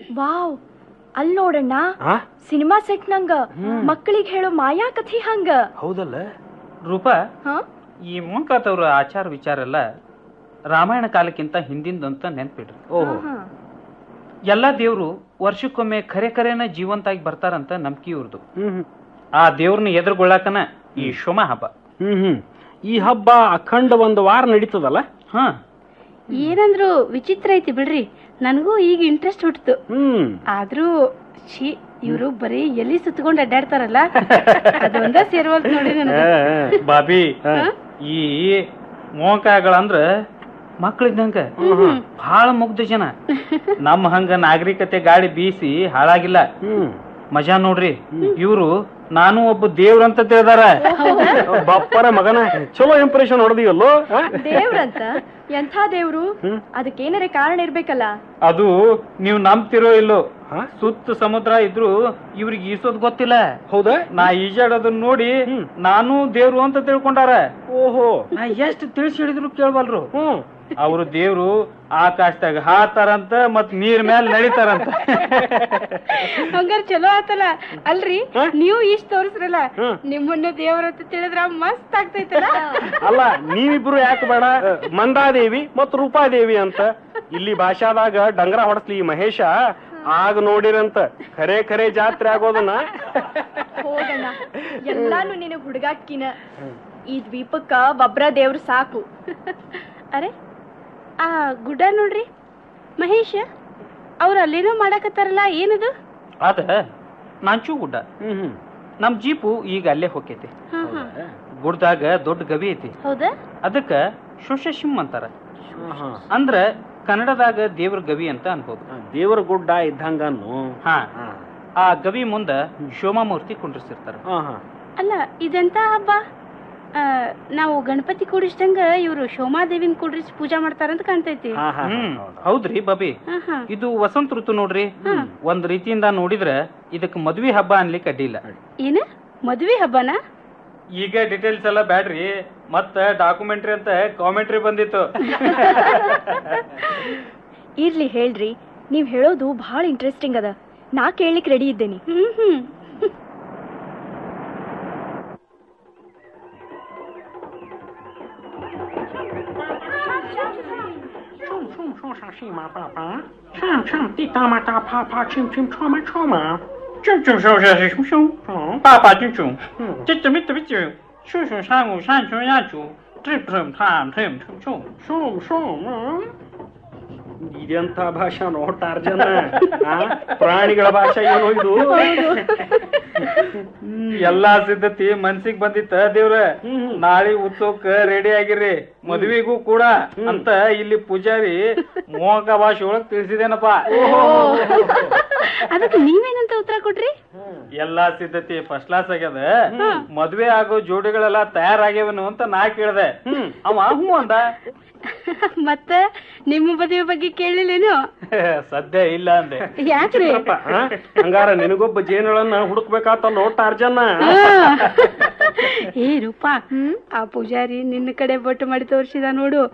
Wow ಅಲ್ ನೋಡಣ್ಣ ಆ cinema set ನಂಗ ಮಕ್ಕಳಿಗೆ ಹೇಳೋ ಮಾಯಾ ಕಥೆ ಹಂಗ ಹೌದಲ್ಲ ರೂಪ ಹ ಈ ಮೊಂಕಾತವ್ರ ಆಚಾರ ವಿಚಾರ ಎಲ್ಲ ರಾಮಾಯಣ ಕಾಲಕ್ಕಿಂತ ಹಿಂದಿಂದಂತ ನೆನ್ಪಿಡ್ರಿ ಓಹೋ ಹಾ. ಎಲ್ಲಾ ದೇವ್ರು ವರ್ಷಕ್ಕೊಮ್ಮೆ ಖರೆ ಖರೇನ ಜೀವಂತಾಗಿ ಬರ್ತಾರಂತ ನಂಬಿಕೆ ಇವ್ರದು ಹ್ಮ್ ಹ್ಮ್ ಆ ದೇವ್ರನ್ನ ಎದುರುಗೊಳ್ಳಾಕನ ಈ ಶೋಮ ಹಬ್ಬ ಹ್ಮ್ ಹ್ಮ್ ಈ ಹಬ್ಬ ಅಖಂಡ ಒಂದು ವಾರ ನಡೀತದಲ್ಲ ಹಾ ಏನಂದ್ರು ವಿಚಿತ್ರ ಐತಿ ಬಿಡ್ರಿ ನನಗೂ ಈಗ ಇಂಟ್ರೆಸ್ಟ್ ಹುಟ್ಟಿತು ಹ್ಮ್ ಆದ್ರೂ ಛೀ ಇವರು ಬರೀ ಎಲ್ಲಿ ಸುತ್ಕೊಂಡು ಅಡ್ಡಾಡ್ತಾರಲ್ಲ ಅದೊಂದ ಸೇರ್ವಲ್ತ್ ನೋಡಿ ನನಗೆ ಬಾಬಿ ಈ ಮೋಕಾಗಳಂದ್ರ ಮಕ್ಳಿದ್ದಂಗ ಬಹಳ ಮುಗ್ಧ ಜನ ನಮ್ಮ ಹಂಗ ನಾಗರಿಕತೆ ಗಾಡಿ ಬೀಸಿ ಹಾಳಾಗಿಲ್ಲ ಹ್ಮ್ ಮಜಾ ನೋಡ್ರಿ ಇವ್ರು ನಾನು ಒಬ್ಬ ದೇವ್ರಂತ ತಿಳಿದಾರ ಬಪ್ಪರ ಮಗನ ಚಲೋ ಇಂಪ್ರೆಷನ್ ಹೊಡೆದಿಯಲ್ಲೋ ದೇವ್ರಂತ ಎಂಥ ದೇವ್ರು ಅದಕ್ಕೇನರೆ ಕಾರಣ ಇರ್ಬೇಕಲ್ಲ ಅದು ನೀವು ನಂಬ್ತಿರೋ ಇಲ್ಲೋ ಹಾ? ಸುತ್ತ ಸಮುದ್ರ ಇದ್ರು ಇವ್ರಿಗೆ ಈಸೋದ್ ಗೊತ್ತಿಲ್ಲ ಹೌದಾ ನಾ ಈಜಾಡೋದನ್ನ ನೋಡಿ ನಾನು ದೇವ್ರು ಅಂತ ತಿಳ್ಕೊಂಡಾರ ಓಹೋ ನಾ ಎಷ್ಟು ತಿಳಿಸಿ ಹೇಳಿದ್ರು ಕೇಳ್ಬಲ್ರು ಹ್ಮ್ ಅವರು ದೇವ್ರು ಆಕಾಶದಾಗ ಹಾತಾರಂತ ಮತ್ ನೀರ್ ಮೇಲೆ ನಡಿತಾರಂತ ಹಂಗಾರ ಚಲೋ ಆತಲ್ಲ ಅಲ್ರಿ ನೀವು ಇಷ್ಟ ತೋರಿಸ್ರಲ್ಲ ಹ್ಮ್. ನಿಮ್ಮನ್ನ ದೇವರಂತ ತಿಳಿದ್ರ ಮಸ್ತ್ ಆಗ್ತೈತಲ್ಲ ಅಲ್ಲ ನೀವಿಬ್ರು ಯಾಕೆ ಬೇಡ ಮಂದಾದೇವಿ ಮತ್ ರೂಪಾದೇವಿ ಅಂತ ಇಲ್ಲಿ ಭಾಷಾದಾಗ ಡಂಗರ ಹೊಡಸ್ಲಿ ಈ ಮಹೇಶ ಆಗ ನೋಡಿರಂತ ಖರೆ ಖರೆ ಜಾತ್ರೆ ಆಗೋದನ್ನ ಹೋಗಣ್ಣ ಎಲ್ಲಾನು ನಿನಗ್ ಹುಡುಗಾಕಿನ ಈ ದ್ವೀಪಕ್ಕ ಒಬ್ರ ದೇವ್ರು ಸಾಕು ಅರೆ ಆ ಗುಡ್ಡ ನೋಡ್ರಿ ಮಹೇಶ ಅವ್ರು ಅಲ್ಲೇನೋ ಮಾಡಕತ್ತಾರಲ್ಲ ಏನದು ಅದ ನಾಂಚು ಗುಡ್ಡ ಹ್ಮ್ ಹ್ಮ್ ನಮ್ ಜೀಪು ಈಗ ಅಲ್ಲೇ ಹೋಕೈತಿ ಹಾ ಹಾ ಗುಡ್ದಾಗ ದೊಡ್ಡ ಗವಿ ಐತಿ ಹೌದಾ ಅದಕ್ಕ ಶುಷಶಿಮ್ ಅಂತಾರ ಹಾ, ಹಾ. ಅಂದ್ರ ಕನ್ನಡದಾಗ ದೇವ್ರ ಗವಿ ಅಂತ ಅನ್ಬೋದು ಹಾ, ದೇವರ ಗುಡ್ಡ ಇದ್ದಂಗನ್ನು ಹಾ ಹಾ. ಆ ಗವಿ ಮುಂದ ಶಿವಮೂರ್ತಿ ಕುಂಡ್ರಿಸಿರ್ತಾರ ಹಾ, ಹಾ. ಅಲ್ಲ ಇದೆಂತ ಹಬ್ಬ ಆ, ನಾವು ಗಣಪತಿ ಕೂಡಿಸ್ದಂಗ ಇವರು ಶೋಮಾದೇವಿನ ಕೂಡಿಸಿ ಪೂಜಾ ಮಾಡ್ತಾರಂತ ಕಾಣ್ತೈತಿ ಹಾ, ಹಾ, ಹ್ಮ್ ಹೌದು. ಹೌದ್ರಿ ಬಬಿ ಹಾ ಹಾ ಇದು ವಸಂತ ಋತು ನೋಡ್ರಿ ಒಂದ್ ರೀತಿಯಿಂದ ನೋಡಿದ್ರ ಇದಕ್ ಮದ್ವಿ ಹಬ್ಬ ಅನ್ಲಿಕ್ಕೆ ಅಡ್ಡಿಲ್ಲ ಏನ ಮದ್ವೆ ಹಬ್ಬನಾ ಈಗ ಡೀಟೇಲ್ಸ್ ಎಲ್ಲ ಬ್ಯಾಡ್ರಿ ಮತ್ತ ಡಾಕ್ಯುಮೆಂಟ್ರಿ ಅಂತ ಕಾಮೆಂಟ್ರಿ ಬಂದಿತ್ತು ಇರ್ಲಿ ಹೇಳ್ರಿ ನೀವ್ ಹೇಳೋದು ಬಹಳ ಇಂಟ್ರೆಸ್ಟಿಂಗ್ ಅದ ನಾ ಕೇಳಲಿಕ್ ರೆಡಿ ಇದ್ದೇನೆ ಹ್ಮ್ ಹ್ಮ್ 爸爸就穷，这怎么怎么穷？叔叔三五三穷呀穷，这不他他穷穷。 ಶೋಮ್ ಶೋಮ್ ಇದೆಂತ ಭಾಷಾ ನೋಟಾರ್ಜನ ಪ್ರಾಣಿಗಳ ಭಾಷೆ ಏನೋ ಇದು ಎಲ್ಲಾ ಸಿದ್ಧತೆ ಮನ್ಸಿಗ್ ಬಂದಿತ್ತ ದೇವ್ರ ನಾಳೆ ಉತ್ಸವಕ್ಕ ರೆಡಿ ಆಗಿರ್ರಿ ಮದ್ವಿಗೂ ಕೂಡ ಅಂತ ಇಲ್ಲಿ ಪೂಜಾರಿ ಮೋಹಕ ಭಾಷೆ ಒಳಗ್ ತಿಳಿಸಿದೇನಪ್ಪ ಅದಕ್ಕೆ ನೀವೇನಂತ ಉತ್ತರ ಕೊಟ್ರಿ ಎಲ್ಲಾ ಸಿದ್ಧತೆ ಫಸ್ಟ್ ಕ್ಲಾಸ್ ಆಗ್ಯದ ಮದ್ವೆ ಆಗೋ ಜೋಡಿಗಳೆಲ್ಲ ತಯಾರಾಗ್ಯಾವನು ಅಂತ ನಾ ಕೇಳ್ದೆ ಅವ ಹ್ಞೂ ಅಂದ ಮತ್ತ ನಿಮ್ಮ ಮದುವೆ ಬಗ್ಗೆ ಕೇಳಿಲ್ಲೇನು ಸದ್ಯ ಇಲ್ಲ ಅಂದೆ ಯಾಕ್ರಿ ಆ, ಹಂಗಾರ ನಿನಗೊಬ್ಬ ಜೇನುಗಳನ್ನ ಹುಡುಕ್ಬೇಕಾತಲ್ಲ ಟಾರ್ಜನ್ನ ಆ. ಏ ರೂಪಾ ಆ ಪೂಜಾರಿ ನಿನ್ನ ಕಡೆ ಬೊಟ್ಟು ಮಾಡಿ ತೋರ್ಸಿದ ನೋಡು